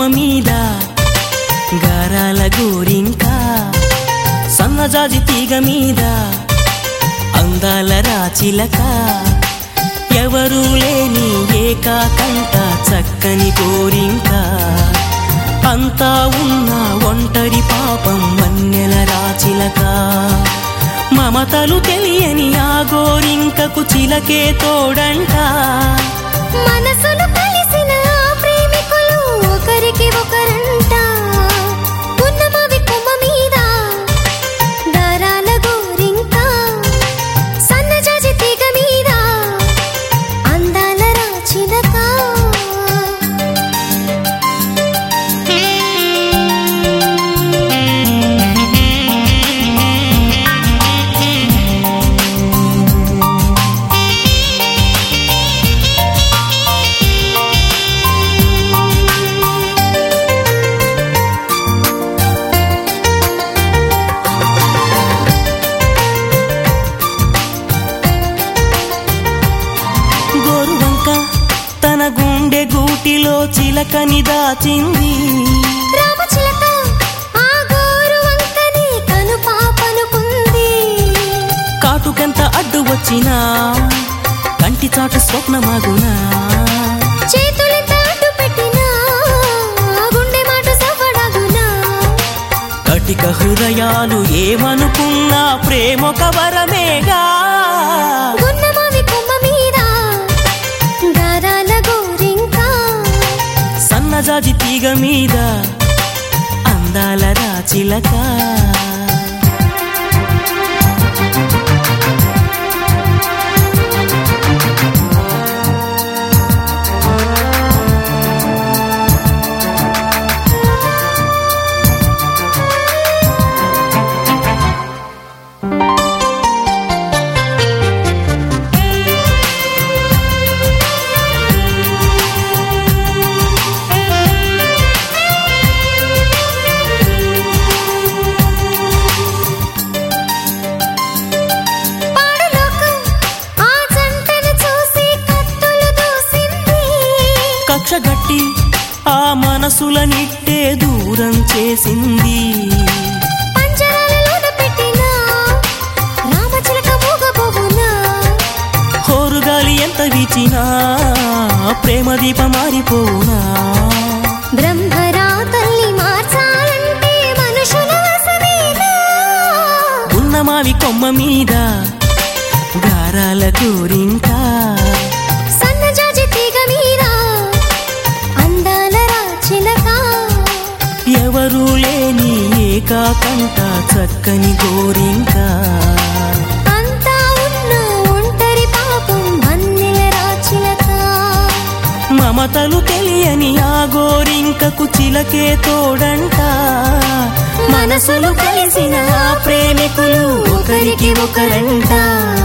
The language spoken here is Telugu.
మీద గారాల గోరింక సన్నజాజి తీగ మీద అందాల రాచిలక ఎవరూ లేని ఏకాకంట చక్కని గోరింక అంతా ఉన్న ఒంటరి పాపం వన్నెల రాచిలక మమతలు తెలియని ఆ గోరింకకు చిలకే తోడంట మనసులు కలిసిన ఆ ప్రేమికులు ఒకరికి ఒకరంట ఉన్నమవి కొమ్మ మీద దారాల గోరింక సన్నజాజి తీగ మీద అందాల రాచిలక గోరువంక తన గుండె గూటిలో చిలకని దాచింది రామచిలక ఆ గోరు వంకని కను పాపనుకుంది కాటుకెంత అడ్డు వచ్చినా కంటి చాటు స్వప్నమాగునా చేతులెంత అడ్డు పెట్టినా గుండె మాట సవడగునా కటిక హృదయాలు ఏమనుకున్నా ప్రేమొక వరమేగా గున్నమావి కొమ్మ మీద దారాల గోరింక సన్నజాజి తీగ మీద అందాల రాచిలక పాడులోకం ఆ జంటను చూసి కత్తులు దూసింది కక్షగట్టి ఆ మనసులనిట్టే దూరం చేసింది పంజరాలలోన పెట్టిన రామచిలక మూగబోవునా హోరుగాలి ఎంత వీచినా ప్రేమ దీప మారిపోనా బ్రహ్మరా తల్లి మార్చాలంటే మనుషుల వసమేనా ఉన్నమావి కొమ్మ మీద గారాల గోరింకా సన్నజాజి తీగ మీద అందాల రాచిలక ఎవరూ లేని ఏకాకంట చక్కని గోరింకా అంతా ఉన్న ఒంటరి పాపం వన్నెల రాచిలక మమతలు తెలియని ఆ గోరింకకు చిలకే తోడంట మనసులు కలిసిన ఆ ప్రేమికులు ఒకరికి ఒకరంట